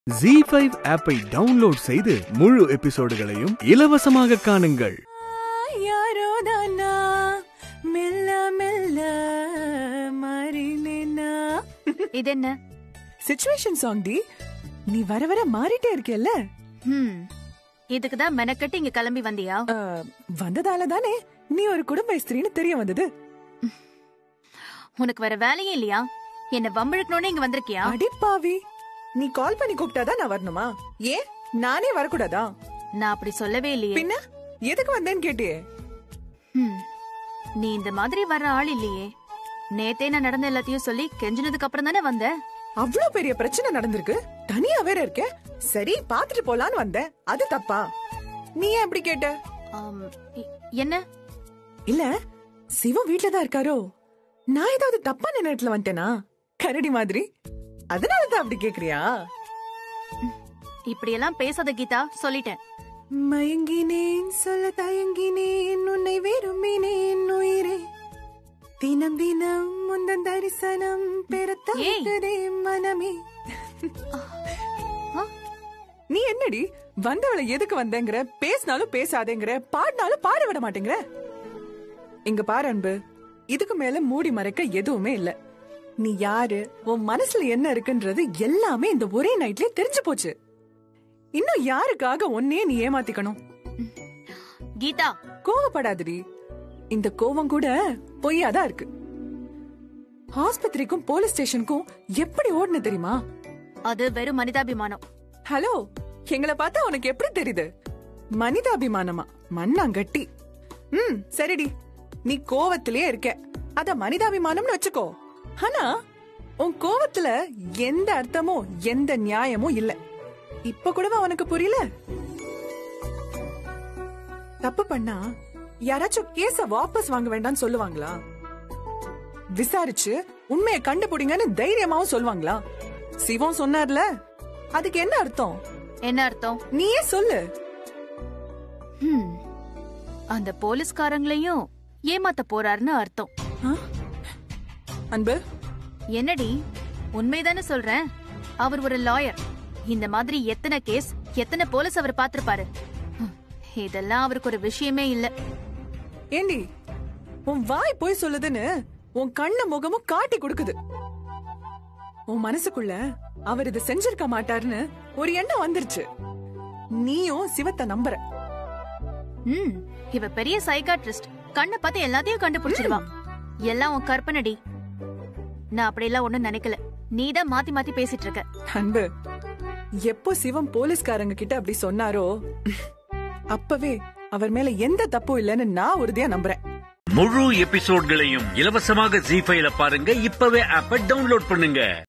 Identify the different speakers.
Speaker 1: G five ஆப்பை download செய்து முழு எபிசோடுகளையும் இலவசமாக காணுங்கள்
Speaker 2: யாரோ தானா மெல்ல மெல்ல மாறினேனா
Speaker 3: இது என்ன
Speaker 2: சிச்சுவேஷன் சாங் டி நீ வர வர மாறிட்டே இருக்கேல்ல
Speaker 3: ஹம் இதுக்கு தான் மெனக்கட்டு இங்க கிளம்பி வந்தியா
Speaker 2: அஹ், வந்ததால தானே நீ ஒரு குடும்ப ஸ்திரீன்னு தெரிய வந்தது
Speaker 3: உனக்கு வேற வேலையே இல்லையா என்ன வம்பிழுக்கணும்னு இங்க வந்திருக்கியா
Speaker 2: அடிப்பாவி நீ கால் பண்ணி கூப்பிட்டாதான் நான் வரணுமா ஏன் நானே வரக்கூடாதா
Speaker 3: நான் அப்படி சொல்லவே இல்லையே
Speaker 2: பின்ன எதுக்கு வந்தேன்னு கேட்டியே
Speaker 3: ஹம். நீ இந்த மாதிரி வர்ற ஆள் இல்லையே நேத்தே நான் நடந்த எல்லாத்தையும் சொல்லி கெஞ்சினதுக்கு அப்புறம் தானே வந்த
Speaker 2: அவ்ளோ பெரிய பிரச்சனை நடந்திருக்கு தனியா வேற இருக்க சரி பாத்துட்டு போலான்னு வந்தேன் அது தப்பா நீ ஏன் அப்படி கேட்ட
Speaker 3: ஆம், இ- என்ன
Speaker 2: இல்ல சிவம் வீட்ல தான் இருக்காரோ நான் ஏதாவது தப்பான நேரத்துல வந்துட்டேனா கரடி மாதிரி அதனாலதான் அப்படி கேக்குறியா
Speaker 3: இப்படி எல்லாம் பேசாத கீதா சொல்லிட்டேன்
Speaker 2: மயங்கினேன் சொல்ல தயங்கினேன் உன்னை விரும்பினேன் உயிரே தினம் தினம் முந்தன் தரிசனம் பெறத்தே மனமே
Speaker 3: ஆ?
Speaker 2: நீ என்னடி வந்தவளை எதுக்கு வந்தேங்கிற பேசினாலும் பேசாதேங்கிற பாடினாலும் பாட விட மாட்டேங்கிற இங்க பாரு அன்பு இதுக்கு மேல மூடி மறைக்க எதுவுமே இல்ல நீ யாரு உன் மனசுல என்ன இருக்குன்றது எல்லாமே இந்த ஒரே நைட்லயே தெரிஞ்சு போச்சு இன்னும் யாருக்காக ஒன்னே நீ ஏமாத்திக்கணும்
Speaker 3: கீதா
Speaker 2: கோவப்படாதடி இந்த கோவம் கூட பொய்யாதான் இருக்கு ஆஸ்பத்திரிக்கும் போலீஸ் ஸ்டேஷனுக்கும் எப்படி ஓடுன தெரியுமா
Speaker 3: அது வெறும் மனிதாபிமானம்
Speaker 2: ஹலோ எங்களை பார்த்தா உனக்கு எப்படி தெரியுது மனிதாபிமானமா மண்ணாங்கட்டி ம் சரிடி நீ கோவத்திலே இருக்க அத மனிதாபிமானம்னு வச்சுக்கோ ஆனா உன் கோவத்துல எந்த அர்த்தமும் எந்த நியாயமும் இல்ல இப்ப கூடவா உனக்கு புரியல தப்பு பண்ணா யாராச்சும் கேஸ வாபஸ் வாங்க வேண்டாம்னு சொல்லுவாங்களா விசாரிச்சு உண்மையை கண்டுபிடிங்கன்னு தைரியமாவும் சொல்லுவாங்களா சிவம் சொன்னார்ல அதுக்கு என்ன அர்த்தம்
Speaker 3: என்ன அர்த்தம்
Speaker 2: நீயே சொல்லு
Speaker 3: ஹம். அந்த போலீஸ்காரங்களையும் ஏமாத்த போறாருன்னு அர்த்தம்
Speaker 2: ஆ? அன்பு
Speaker 3: என்னடி உண்மைதானே சொல்றேன் அவர் ஒரு லாயர் இந்த மாதிரி எத்தனை கேஸ் எத்தனை போலீஸ் அவர் பாத்திருப்பாரு ஹம், இதெல்லாம் அவருக்கு ஒரு விஷயமே இல்ல
Speaker 2: ஏண்டி உன் வாய் போய் சொல்லுதுன்னு உன் கண்ணு முகமும் காட்டி கொடுக்குது உன் மனசுக்குள்ள அவர் இதை செஞ்சிருக்க மாட்டாருன்னு ஒரு எண்ணம் வந்துருச்சு நீயும் சிவத்தை நம்புற
Speaker 3: ம் இவ பெரிய சைக்காட்ரிஸ்ட் கண்ணை பார்த்து எல்லாத்தையும் கண்டுபிடிச்சிடுவான் எல்லாம் உன் கற்பனடி நான் அப்படியெல்லாம் ஒண்ணும் நினைக்கல நீதான் மாத்தி மாத்தி பேசிட்டு இருக்க
Speaker 2: அன்பு எப்போ சிவம் போலீஸ்காரங்க கிட்ட அப்படி சொன்னாரோ அப்பவே அவர் மேல எந்த தப்பும் இல்லைன்னு நான் உறுதியா நம்புறேன்
Speaker 4: முழு எபிசோட்களையும் இலவசமாக ஜி ஃபைல பாருங்க இப்பவே ஆப்ப டவுன்லோட் பண்ணுங்க